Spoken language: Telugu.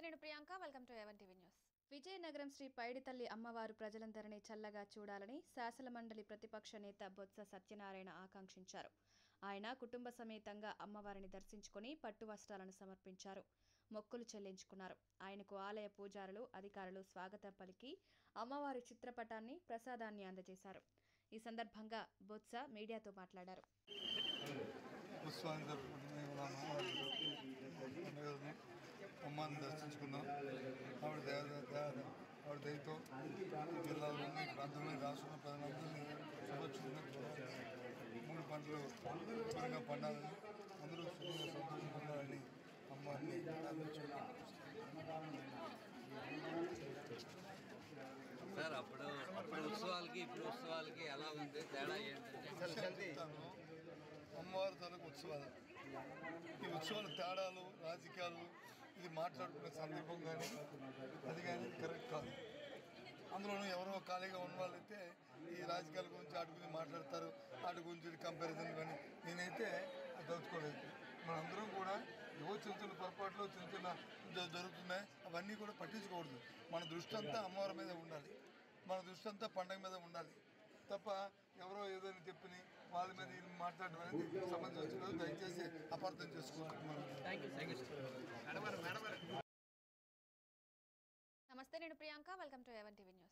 నేను Priyanka welcome to Avan TV news Vizianagaram Shri Paiditalli అమ్మవారు ప్రజలందరినీ చల్లగా చూడాలని శాసనమండలి ప్రతిపక్ష నేత బొత్స సత్యనారాయణ ఆకాంక్షించారు ఆయన కుటుంబ సమేతంగా అమ్మవారిని దర్శించుకుని పట్టు వస్త్రాలను సమర్పించారు మొక్కులు చెల్లించుకున్నారు ఆయనకు ఆలయ పూజారులు అధికారులు స్వాగతం పలికి అమ్మవారి చిత్రపటాన్ని ప్రసాదాన్ని అందజేశారు ఈ సందర్భంగా బొత్స మీడియాతో మాట్లాడారు ఉత్సవాన్ని జరుపుకుంటున్నాం ఇవాళ అమ్మవారి పండుగని అమ్మాన్ని దర్శించుకున్నాం ఆవిడ దయ దయ- ఆవిడ దయతో ఈ జిల్లాలోని ఈ ప్రాంతంలోని రాష్ట్రంలో ప్రజలందరినీ సురక్షితంగా మూడు పంటలు శుభ్రంగా పండాలని అందరూ సుఖంగా సంతోషంగా ఉండాలని అమ్మవారిని ప్రార్థించుకున్నాం సార్ అప్పుడు అప్పుడు ఉత్సవాలకి ఇప్పుడు ఉత్సవాలకి ఎలా ఉంది తేడా ఏంటంటే చెప్తాను అమ్మవారి తాలూకు ఉత్సవాలు ఈ ఉత్సవాల తేడాలు రాజకీయాలు ఇది మాట్లాడుకునే సందర్భం కానీ అది కానీ కరెక్ట్ కాదు అందులోనూ ఎవరో ఖాళీగా ఉన్న వాళ్ళైతే ఈ రాజకీయాల గురించి వాటి గురించి మాట్లాడతారు వాటి గురించి కంపారిజన్ కానీ నేనైతే అది దలుచుకోలేదు మనందరం కూడా ఏవో చిన్న చిన్న పొరపాట్లు చిన్న చిన్న జ- జరుగుతున్నాయి అవన్నీ కూడా పట్టించుకోకూడదు మన దృష్టి అంతా అమ్మవారి మీద ఉండాలి మన దృష్టి అంతా పండగ మీద ఉండాలి తప్ప ఎవరో ఏదైనా చెప్పిని వాళ్ళ మీద వీళ్ళు మాట్లాడడం అనేది సంబంధించిన దయచేసి అపార్థం చేసుకుంటున్నాను నమస్తే నేను Priyanka welcome to Avan TV news